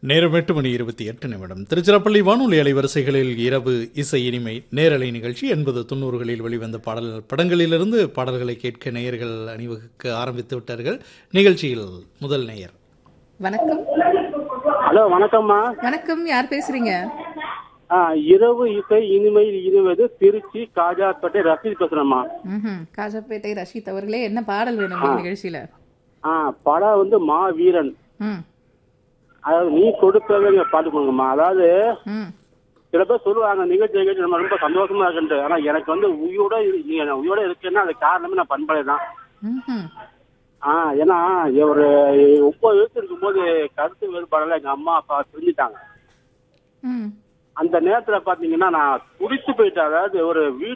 நேரம் எட்டு மணி இருபத்தி எட்டு நிமிடம் திருச்சிராப்பள்ளி வானொலி அலைவரிசைகளில் இரவு இசை இனிமை நேரலை நிகழ்ச்சி எண்பது தொண்ணூறுகளில் வெளிவந்த பாடல் படங்களிலிருந்து பாடல்களை கேட்க நேயர்கள் அணிவகுக்க ஆரம்பித்து விட்டார்கள் நிகழ்ச்சியில் முதல் நேயர் வணக்கம் ஹலோ வணக்கம்மா வணக்கம் யார் பேசுறீங்க ஆ, இரவு இசை இனிமையில் இனிவது திருச்சி காஜாப்பேட்டை ரசீத் பேசுறேம்மா ம்ஹும். காஜாப்பேட்டை ரஷீத் அவர்களே என்ன பாடல் வேணும் இந்த நிகழ்ச்சியில ஆ படம் வந்து மா வீரன் ம் அதாவது நீ கொடுத்தவங்க பாட்டு கொடுங்கம்மா அதாவது ம் சில பேர் சொல்லுவாங்க நிகழ்ச்சி நிகழ்ச்சி நம்ம ரொம்ப சந்தோஷமா இருக்குன்ட்டு ஆனா எனக்கு வந்து உயிரோட இரு- நீங்க நான் உயிரோட இருக்கேன்னா அது காரணமே நான் பண்பலை தான் ம்ஹும். ஆ ஏன்னா ஒரு ஒன்பது வயசு இருக்கும்போது கருத்து வேறுபாடுல எங்க அம்மா அப்பா பிரிஞ்சுட்டாங்க ம் அந்த நேரத்துல பாத்தீங்கன்னா நான் துடிச்சு போயிட்டேன் அதாவது ஒரு வீட்டு